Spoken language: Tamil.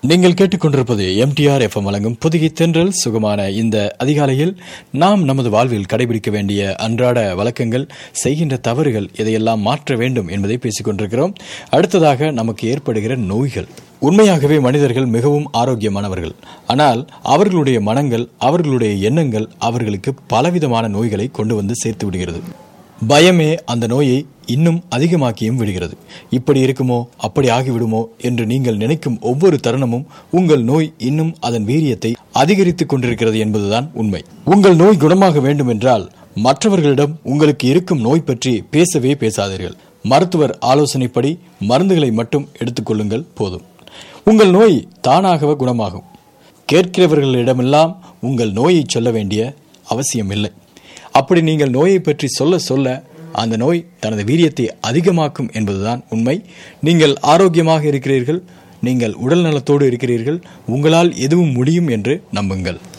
நீங்கள் கேட்டுக்கொண்டிருப்பது எம்டிஆர் எஃப்எம் வழங்கும் புதிய தென்றல் சுகமான இந்த அதிகாலையில் நாம் நமது வாழ்வில் கடைபிடிக்க வேண்டிய அன்றாட வழக்கங்கள் செய்கின்ற தவறுகள் இதையெல்லாம் மாற்ற வேண்டும் என்பதை பேசிக் கொண்டிருக்கிறோம் அடுத்ததாக நமக்கு ஏற்படுகிற நோய்கள் உண்மையாகவே மனிதர்கள் மிகவும் ஆரோக்கியமானவர்கள் ஆனால் அவர்களுடைய மனங்கள் அவர்களுடைய எண்ணங்கள் அவர்களுக்கு பலவிதமான நோய்களை கொண்டு வந்து சேர்த்து விடுகிறது பயமே அந்த நோயை இன்னும் அதிகமாக்கியும் விடுகிறது இப்படி இருக்குமோ அப்படி ஆகிவிடுமோ என்று நீங்கள் நினைக்கும் ஒவ்வொரு தருணமும் உங்கள் நோய் இன்னும் அதன் வீரியத்தை அதிகரித்துக் கொண்டிருக்கிறது என்பதுதான் உண்மை உங்கள் நோய் குணமாக வேண்டும் என்றால் மற்றவர்களிடம் உங்களுக்கு இருக்கும் நோய் பற்றி பேசவே பேசாதீர்கள் மருத்துவர் ஆலோசனைப்படி மருந்துகளை மட்டும் எடுத்துக்கொள்ளுங்கள் போதும் உங்கள் நோய் தானாகவே குணமாகும் கேட்கிறவர்களிடமெல்லாம் உங்கள் நோயை சொல்ல வேண்டிய அவசியம் இல்லை அப்படி நீங்கள் நோயை பற்றி சொல்ல சொல்ல அந்த நோய் தனது வீரியத்தை அதிகமாக்கும் என்பதுதான் உண்மை நீங்கள் ஆரோக்கியமாக இருக்கிறீர்கள் நீங்கள் உடல் நலத்தோடு இருக்கிறீர்கள் உங்களால் எதுவும் முடியும் என்று நம்புங்கள்